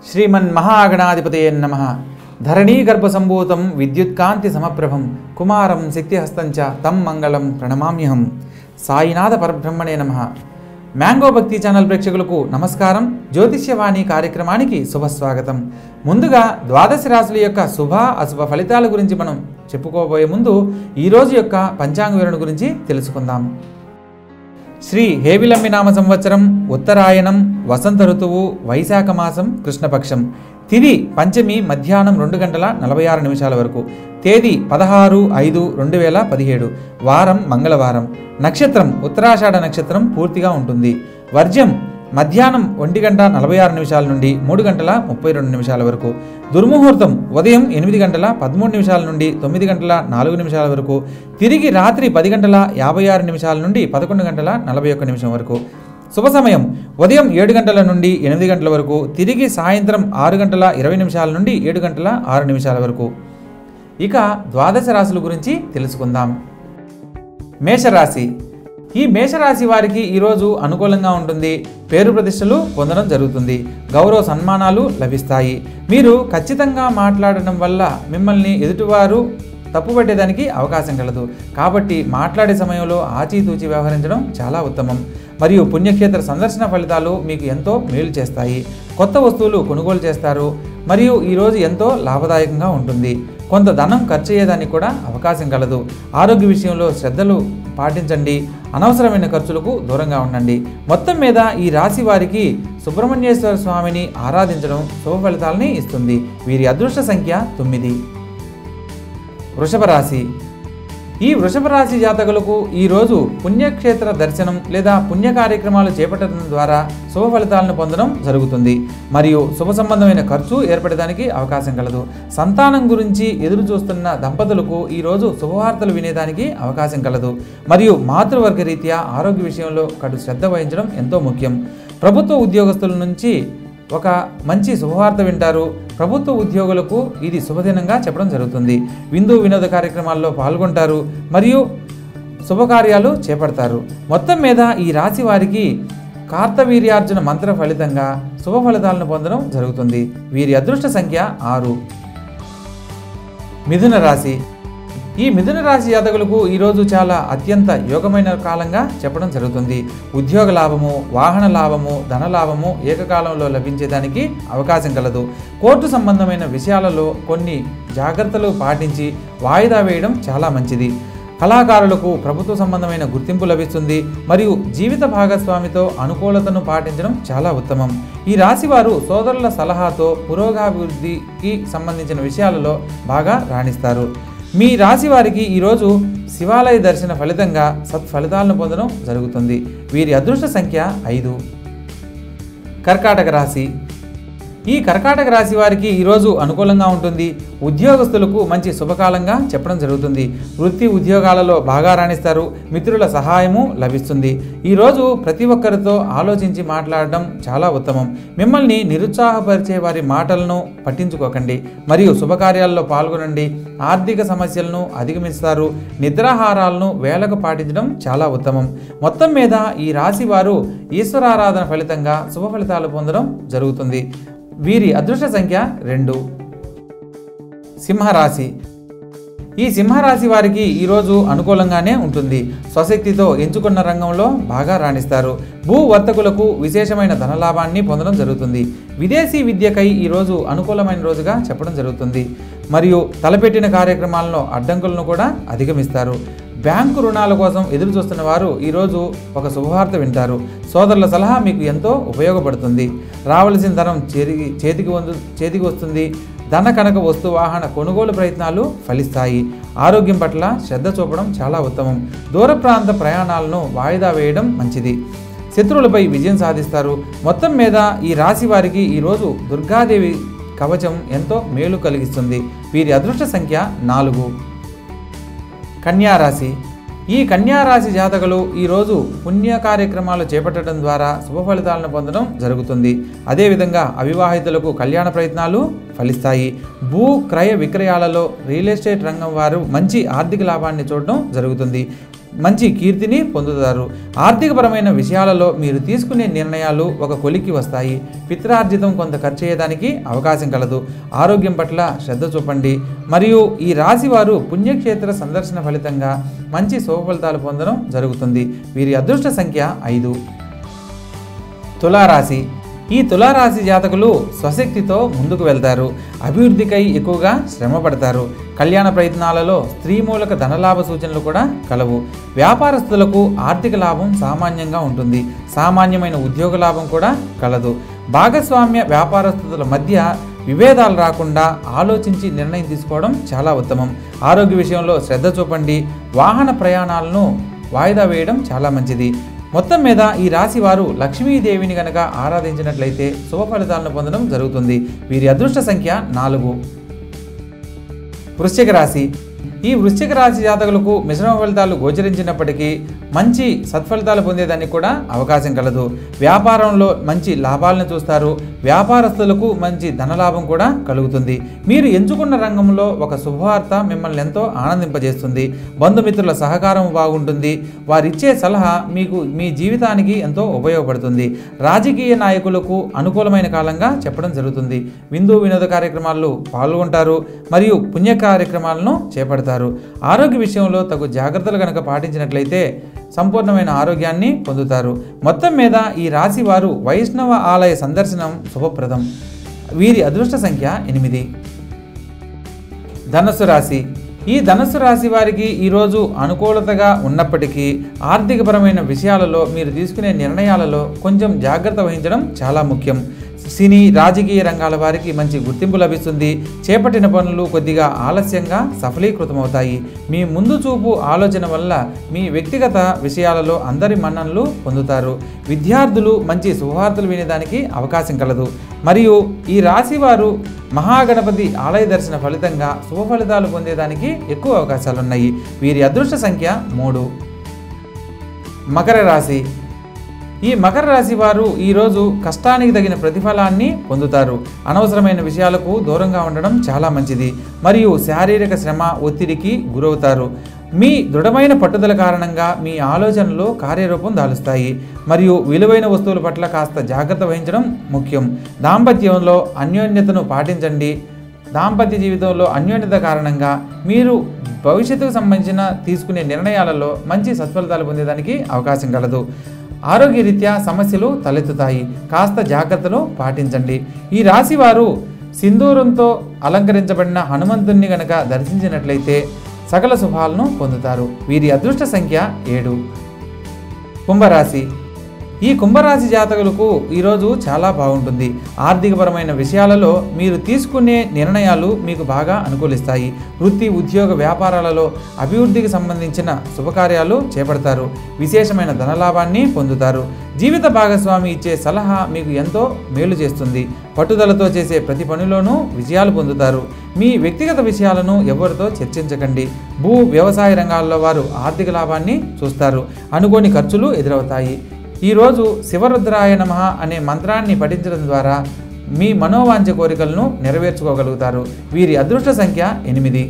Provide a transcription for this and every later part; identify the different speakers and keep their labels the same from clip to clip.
Speaker 1: శ్రీమన్మహాగణాధిపతయే నమ ధరణీగర్భసంభూతం విద్యుత్కాంతి సమప్రభం కుమారం శక్తిహస్తంచ తం మంగళం ప్రణమామ్యహం సాయినాథ పరబ్రహ్మణే నమ మ్యాంగో భక్తి ఛానల్ ప్రేక్షకులకు నమస్కారం జ్యోతిష్యవాణి కార్యక్రమానికి శుభస్వాగతం ముందుగా ద్వాదశ రాశుల యొక్క శుభ అశుభ ఫలితాల గురించి మనం చెప్పుకోబోయే ముందు ఈ రోజు యొక్క పంచాంగ వివరణ గురించి తెలుసుకుందాం శ్రీ హేవిలమ్మి నామ సంవత్సరం ఉత్తరాయణం వసంత ఋతువు వైశాఖ మాసం కృష్ణపక్షం తిది పంచమి మధ్యాహ్నం రెండు గంటల నలభై ఆరు నిమిషాల వరకు తేదీ పదహారు ఐదు రెండు వేల పదిహేడు వారం మంగళవారం నక్షత్రం ఉత్తరాషాఢ నక్షత్రం పూర్తిగా ఉంటుంది వర్జ్యం మధ్యాహ్నం ఒంటి గంట నలభై ఆరు నిమిషాల నుండి మూడు గంటల ముప్పై రెండు నిమిషాల వరకు దుర్ముహూర్తం ఉదయం ఎనిమిది గంటల పదమూడు నిమిషాల నుండి తొమ్మిది గంటల నాలుగు నిమిషాల వరకు తిరిగి రాత్రి పది గంటల యాభై ఆరు నిమిషాల నుండి పదకొండు గంటల నలభై ఒక్క నిమిషం వరకు శుభ సమయం ఉదయం ఏడు గంటల నుండి ఎనిమిది గంటల వరకు తిరిగి సాయంత్రం ఆరు గంటల ఇరవై నిమిషాల నుండి ఏడు గంటల ఆరు నిమిషాల వరకు ఇక ద్వాదశ రాశుల గురించి తెలుసుకుందాం మేషరాశి ఈ మేషరాశి వారికి ఈరోజు అనుకూలంగా ఉంటుంది పేరు ప్రతిష్టలు పొందడం జరుగుతుంది గౌరవ సన్మానాలు లభిస్తాయి మీరు ఖచ్చితంగా మాట్లాడడం వల్ల మిమ్మల్ని ఎదుటివారు తప్పుపట్టేదానికి అవకాశం కలదు కాబట్టి మాట్లాడే సమయంలో ఆచితూచి వ్యవహరించడం చాలా ఉత్తమం మరియు పుణ్యక్షేత్ర సందర్శన ఫలితాలు మీకు ఎంతో మేలు చేస్తాయి కొత్త వస్తువులు కొనుగోలు చేస్తారు మరియు ఈరోజు ఎంతో లాభదాయకంగా ఉంటుంది కొంత ధనం ఖర్చు అయ్యేదానికి కూడా అవకాశం కలదు ఆరోగ్య విషయంలో శ్రద్ధలు పాటించండి అనవసరమైన ఖర్చులకు దూరంగా ఉండండి మొత్తం మీద ఈ రాశి వారికి సుబ్రహ్మణ్యేశ్వర స్వామిని ఆరాధించడం శుభ ఫలితాలని ఇస్తుంది వీరి అదృష్ట సంఖ్య తొమ్మిది వృషభ రాశి ఈ వృషభ రాశి జాతకులకు ఈరోజు పుణ్యక్షేత్ర దర్శనం లేదా పుణ్య కార్యక్రమాలు చేపట్టడం ద్వారా శుభ ఫలితాలను పొందడం జరుగుతుంది మరియు శుభ సంబంధమైన ఖర్చు ఏర్పడడానికి అవకాశం కలదు సంతానం గురించి ఎదురు చూస్తున్న దంపతులకు ఈరోజు శుభవార్తలు వినేదానికి అవకాశం కలదు మరియు మాతృవర్గ రీత్యా ఆరోగ్య విషయంలో కడు శ్రద్ధ వహించడం ఎంతో ముఖ్యం ప్రభుత్వ ఉద్యోగస్తుల నుంచి ఒక మంచి శుభవార్త వింటారు ప్రభుత్వ ఉద్యోగులకు ఇది శుభదినంగా చెప్పడం జరుగుతుంది విందు వినోద కార్యక్రమాల్లో పాల్గొంటారు మరియు శుభకార్యాలు చేపడతారు మొత్తం మీద ఈ రాశి వారికి కార్తవీర్యార్జున మంత్ర ఫలితంగా శుభ ఫలితాలను పొందడం జరుగుతుంది వీరి అదృష్ట సంఖ్య ఆరు మిథున రాశి ఈ మిథున రాశి జాతకులకు ఈరోజు చాలా అత్యంత యోగమైన కాలంగా చెప్పడం జరుగుతుంది ఉద్యోగ లాభము వాహన లాభము ధన లాభము ఏకకాలంలో లభించేదానికి అవకాశం కలదు కోర్టు సంబంధమైన విషయాలలో కొన్ని జాగ్రత్తలు పాటించి వాయిదా వేయడం చాలా మంచిది కళాకారులకు ప్రభుత్వ సంబంధమైన గుర్తింపు లభిస్తుంది మరియు జీవిత భాగస్వామితో అనుకూలతను పాటించడం చాలా ఉత్తమం ఈ రాశి వారు సోదరుల సలహాతో పురోగాభివృద్ధికి సంబంధించిన విషయాలలో బాగా రాణిస్తారు మీ రాశి వారికి ఈరోజు శివాలయ దర్శన ఫలితంగా సత్ఫలితాలను పొందడం జరుగుతుంది వీరి అదృష్ట సంఖ్య ఐదు కర్కాటక రాశి ఈ కర్కాటక రాశి వారికి ఈరోజు అనుకూలంగా ఉంటుంది ఉద్యోగస్తులకు మంచి శుభకాలంగా చెప్పడం జరుగుతుంది వృత్తి ఉద్యోగాలలో బాగా రాణిస్తారు మిత్రుల సహాయము లభిస్తుంది ఈరోజు ప్రతి ఒక్కరితో ఆలోచించి మాట్లాడడం చాలా ఉత్తమం మిమ్మల్ని నిరుత్సాహపరిచే వారి మాటలను పట్టించుకోకండి మరియు శుభకార్యాల్లో పాల్గొనండి ఆర్థిక సమస్యలను అధిగమిస్తారు నిద్రాహారాలను వేలకు పాటించడం చాలా ఉత్తమం మొత్తం మీద ఈ రాశి వారు ఈశ్వరారాధన ఫలితంగా శుభ ఫలితాలు పొందడం జరుగుతుంది వీరి అదృష్ట సంఖ్య రెండు సింహరాశి ఈ సింహరాశి వారికి ఈరోజు అనుకూలంగానే ఉంటుంది స్వశక్తితో ఎంచుకున్న రంగంలో బాగా రాణిస్తారు భూ వర్తకులకు విశేషమైన ధనలాభాన్ని పొందడం జరుగుతుంది విదేశీ విద్యకై ఈరోజు అనుకూలమైన రోజుగా చెప్పడం జరుగుతుంది మరియు తలపెట్టిన కార్యక్రమాలను అడ్డంకులను కూడా అధిగమిస్తారు బ్యాంకు రుణాల కోసం ఎదురు చూస్తున్న వారు ఈరోజు ఒక శుభవార్త వింటారు సోదరుల సలహా మీకు ఎంతో ఉపయోగపడుతుంది రావలసిన ధనం చేతికి చేతికి వందు చేతికి వస్తుంది ధన కనక వస్తు వాహన కొనుగోలు ప్రయత్నాలు ఫలిస్తాయి ఆరోగ్యం పట్ల శ్రద్ధ చూపడం చాలా ఉత్తమం దూర ప్రాంత ప్రయాణాలను వాయిదా వేయడం మంచిది శత్రువులపై విజయం సాధిస్తారు మొత్తం మీద ఈ రాశి వారికి ఈరోజు దుర్గాదేవి కవచం ఎంతో మేలు కలిగిస్తుంది వీరి అదృష్ట సంఖ్య నాలుగు కన్యారాశి ఈ కన్యారాశి జాతకులు ఈరోజు పుణ్య కార్యక్రమాలు చేపట్టడం ద్వారా శుభ ఫలితాలను పొందడం జరుగుతుంది అదేవిధంగా అవివాహితులకు కళ్యాణ ప్రయత్నాలు ఫలిస్తాయి భూ క్రయ విక్రయాలలో రియల్ ఎస్టేట్ రంగం వారు మంచి ఆర్థిక లాభాన్ని చూడడం జరుగుతుంది మంచి కీర్తిని పొందుతారు ఆర్థికపరమైన విషయాలలో మీరు తీసుకునే నిర్ణయాలు ఒక కొలిక్కి వస్తాయి పిత్రార్జితం కొంత ఖర్చు చేయడానికి అవకాశం కలదు ఆరోగ్యం పట్ల శ్రద్ధ చూపండి మరియు ఈ రాశి వారు పుణ్యక్షేత్ర సందర్శన ఫలితంగా మంచి శుభ ఫలితాలు పొందడం జరుగుతుంది వీరి అదృష్ట సంఖ్య ఐదు తులారాశి ఈ తులారాశి జాతకులు స్వశక్తితో ముందుకు వెళ్తారు అభివృద్ధికై ఎక్కువగా శ్రమ పడతారు కళ్యాణ ప్రయత్నాలలో స్త్రీ మూలక ధనలాభ సూచనలు కూడా కలవు వ్యాపారస్తులకు ఆర్థిక లాభం సామాన్యంగా ఉంటుంది సామాన్యమైన ఉద్యోగ లాభం కూడా కలదు భాగస్వామ్య వ్యాపారస్తుల మధ్య విభేదాలు రాకుండా ఆలోచించి నిర్ణయం తీసుకోవడం చాలా ఉత్తమం ఆరోగ్య విషయంలో శ్రద్ధ చూపండి వాహన ప్రయాణాలను వాయిదా వేయడం చాలా మంచిది మొత్తం మీద ఈ రాశి వారు లక్ష్మీదేవిని గనక ఆరాధించినట్లయితే శుభ ఫలితాలను పొందడం జరుగుతుంది వీరి అదృష్ట సంఖ్య నాలుగు వృశ్చిక రాశి ఈ వృశ్చిక రాశి జాతకులకు మిశ్రమ ఫలితాలు గోచరించినప్పటికీ మంచి సత్ఫలితాలు పొందేదానికి కూడా అవకాశం కలదు వ్యాపారంలో మంచి లాభాలను చూస్తారు వ్యాపారస్తులకు మంచి ధనలాభం కూడా కలుగుతుంది మీరు ఎంచుకున్న రంగంలో ఒక శుభవార్త మిమ్మల్ని ఎంతో ఆనందింపజేస్తుంది బంధుమిత్రుల సహకారం బాగుంటుంది వారిచ్చే సలహా మీకు మీ జీవితానికి ఎంతో ఉపయోగపడుతుంది రాజకీయ నాయకులకు అనుకూలమైన కాలంగా చెప్పడం జరుగుతుంది విందు వినోద కార్యక్రమాల్లో పాల్గొంటారు మరియు పుణ్య కార్యక్రమాలను చేపడతారు ఆరోగ్య విషయంలో తగు జాగ్రత్తలు కనుక పాటించినట్లయితే సంపూర్ణమైన ఆరోగ్యాన్ని పొందుతారు మొత్తం మీద ఈ రాశి వారు వైష్ణవ ఆలయ సందర్శనం శుభప్రదం వీరి అదృష్ట సంఖ్య ఎనిమిది ధనస్సు రాశి ఈ ధనస్సు రాశి వారికి ఈరోజు అనుకూలతగా ఉన్నప్పటికీ ఆర్థికపరమైన విషయాలలో మీరు తీసుకునే నిర్ణయాలలో కొంచెం జాగ్రత్త వహించడం చాలా ముఖ్యం సినీ రాజకీయ రంగాల వారికి మంచి గుర్తింపు లభిస్తుంది చేపట్టిన పనులు కొద్దిగా ఆలస్యంగా సఫలీకృతమవుతాయి మీ ముందు చూపు ఆలోచన వల్ల మీ వ్యక్తిగత విషయాలలో అందరి మన్ననలు పొందుతారు విద్యార్థులు మంచి శుభవార్తలు వినేదానికి అవకాశం కలదు మరియు ఈ రాశి వారు మహాగణపతి ఆలయ దర్శన ఫలితంగా శుభ ఫలితాలు పొందేదానికి ఎక్కువ అవకాశాలున్నాయి వీరి అదృష్ట సంఖ్య మూడు మకర రాశి ఈ మకర రాశి వారు ఈరోజు కష్టానికి తగిన ప్రతిఫలాన్ని పొందుతారు అనవసరమైన విషయాలకు దూరంగా ఉండడం చాలా మంచిది మరియు శారీరక శ్రమ ఒత్తిడికి గురవుతారు మీ దృఢమైన పట్టుదల కారణంగా మీ ఆలోచనలు కార్యరూపం దాలుస్తాయి మరియు విలువైన వస్తువుల పట్ల కాస్త జాగ్రత్త వహించడం ముఖ్యం దాంపత్యంలో అన్యోన్యతను పాటించండి దాంపత్య జీవితంలో అన్యోన్యత కారణంగా మీరు భవిష్యత్తుకు సంబంధించిన తీసుకునే నిర్ణయాలలో మంచి సత్ఫలితాలు పొందేదానికి అవకాశం కలదు ఆరోగ్యరీత్యా సమస్యలు తలెత్తుతాయి కాస్త జాగ్రత్తలు పాటించండి ఈ రాశి వారు సింధూరంతో అలంకరించబడిన హనుమంతుణ్ణి గనక దర్శించినట్లయితే సకల శుభాలను పొందుతారు వీరి అదృష్ట సంఖ్య ఏడు కుంభరాశి ఈ కుంభరాశి జాతకులకు ఈరోజు చాలా బాగుంటుంది ఆర్థికపరమైన విషయాలలో మీరు తీసుకునే నిర్ణయాలు మీకు బాగా అనుకూలిస్తాయి వృత్తి ఉద్యోగ వ్యాపారాలలో అభివృద్ధికి సంబంధించిన శుభకార్యాలు చేపడతారు విశేషమైన ధనలాభాన్ని పొందుతారు జీవిత భాగస్వామి ఇచ్చే సలహా మీకు ఎంతో మేలు చేస్తుంది పట్టుదలతో చేసే ప్రతి పనిలోనూ విజయాలు పొందుతారు మీ వ్యక్తిగత విషయాలను ఎవరితో చర్చించకండి భూ వ్యవసాయ రంగాల్లో వారు ఆర్థిక లాభాన్ని చూస్తారు అనుకోని ఖర్చులు ఎదురవుతాయి ఈరోజు శివరుద్రాయ నమ అనే మంత్రాన్ని పఠించడం ద్వారా మీ మనోవాంఛ కోరికలను నెరవేర్చుకోగలుగుతారు వీరి అదృష్ట సంఖ్య ఎనిమిది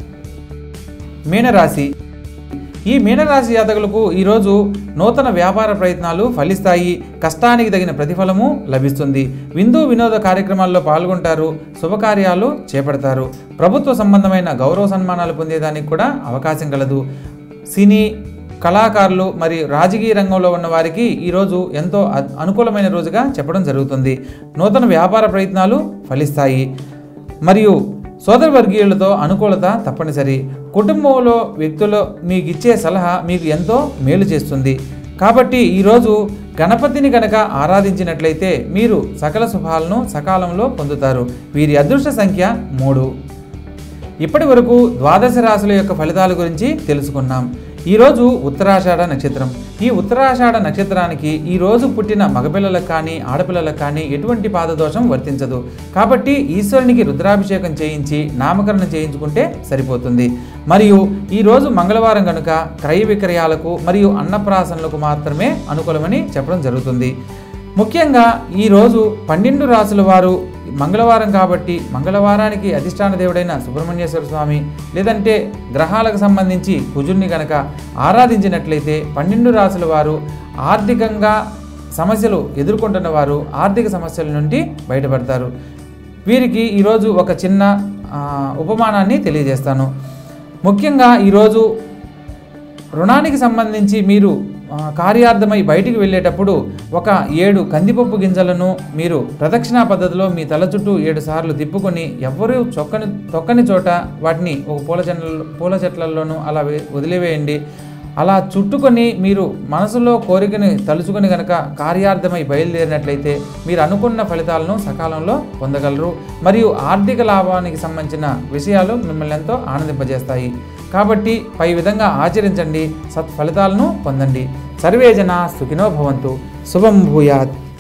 Speaker 1: మీనరాశి ఈ మీనరాశి జాతకులకు ఈరోజు నూతన వ్యాపార ప్రయత్నాలు ఫలిస్తాయి కష్టానికి తగిన ప్రతిఫలము లభిస్తుంది విందు వినోద కార్యక్రమాల్లో పాల్గొంటారు శుభకార్యాలు చేపడతారు ప్రభుత్వ సంబంధమైన గౌరవ సన్మానాలు పొందేదానికి కూడా అవకాశం కలదు సినీ కళాకారులు మరియు రాజకీయ రంగంలో ఉన్న వారికి ఈరోజు ఎంతో అ- అనుకూలమైన రోజుగా చెప్పడం జరుగుతుంది నూతన వ్యాపార ప్రయత్నాలు ఫలిస్తాయి మరియు సోదరవర్గీయులతో అనుకూలత తప్పనిసరి కుటుంబంలో వ్యక్తులు మీకు ఇచ్చే సలహా మీకు ఎంతో మేలు చేస్తుంది కాబట్టి ఈరోజు గణపతిని గనక ఆరాధించినట్లయితే మీరు సకల శుభాలను సకాలంలో పొందుతారు వీరి అదృష్ట సంఖ్య మూడు ఇప్పటి వరకు ద్వాదశ రాశుల యొక్క ఫలితాల గురించి తెలుసుకున్నాం ఈరోజు ఉత్తరాషాఢ నక్షత్రం ఈ ఉత్తరాషాఢ నక్షత్రానికి ఈ రోజు పుట్టిన మగపిల్లలకు కానీ ఆడపిల్లలకు కానీ ఎటువంటి పాదదోషం వర్తించదు కాబట్టి ఈశ్వరునికి రుద్రాభిషేకం చేయించి నామకరణం చేయించుకుంటే సరిపోతుంది మరియు ఈ రోజు మంగళవారం కనుక క్రయ విక్రయాలకు మరియు అన్నప్రాసనలకు మాత్రమే అనుకూలమని చెప్పడం జరుగుతుంది ముఖ్యంగా ఈరోజు పన్నెండు రాసుల వారు మంగళవారం కాబట్టి మంగళవారానికి అధిష్టాన దేవుడైన సుబ్రహ్మణ్యేశ్వర స్వామి లేదంటే గ్రహాలకు సంబంధించి కుజుల్ని గనక ఆరాధించినట్లయితే పన్నెండు రాసుల వారు ఆర్థికంగా సమస్యలు ఎదుర్కొంటున్న వారు ఆర్థిక సమస్యల నుండి బయటపడతారు వీరికి ఈరోజు ఒక చిన్న ఆ, ఉపమానాన్ని తెలియజేస్తాను ముఖ్యంగా ఈరోజు రుణానికి సంబంధించి మీరు ఆ, కార్యార్థమై బయటికి వెళ్ళేటప్పుడు ఒక ఏడు కందిపప్పు గింజలను మీరు ప్రదక్షిణా పద్ధతిలో మీ తల చుట్టూ ఏడు సార్లు తిప్పుకొని ఎవ్వరూ చొక్కని తొక్కని చోట వాటిని ఒక పూల చెట్ల పూల చెట్లలోనూ అలా వే- వదిలివేయండి అలా చుట్టుకొని మీరు మనసులో కోరికని తలుచుకొని గనక కార్యార్థమై బయలుదేరినట్లయితే మీరు అనుకున్న ఫలితాలను సకాలంలో పొందగలరు మరియు ఆర్థిక లాభానికి సంబంధించిన విషయాలు మిమ్మల్ని ఎంతో ఆనందింపజేస్తాయి కాబట్టి పై విధంగా ఆచరించండి సత్ఫలితాలను పొందండి సర్వే జన సుఖినో భవంతు శుభం భూయాత్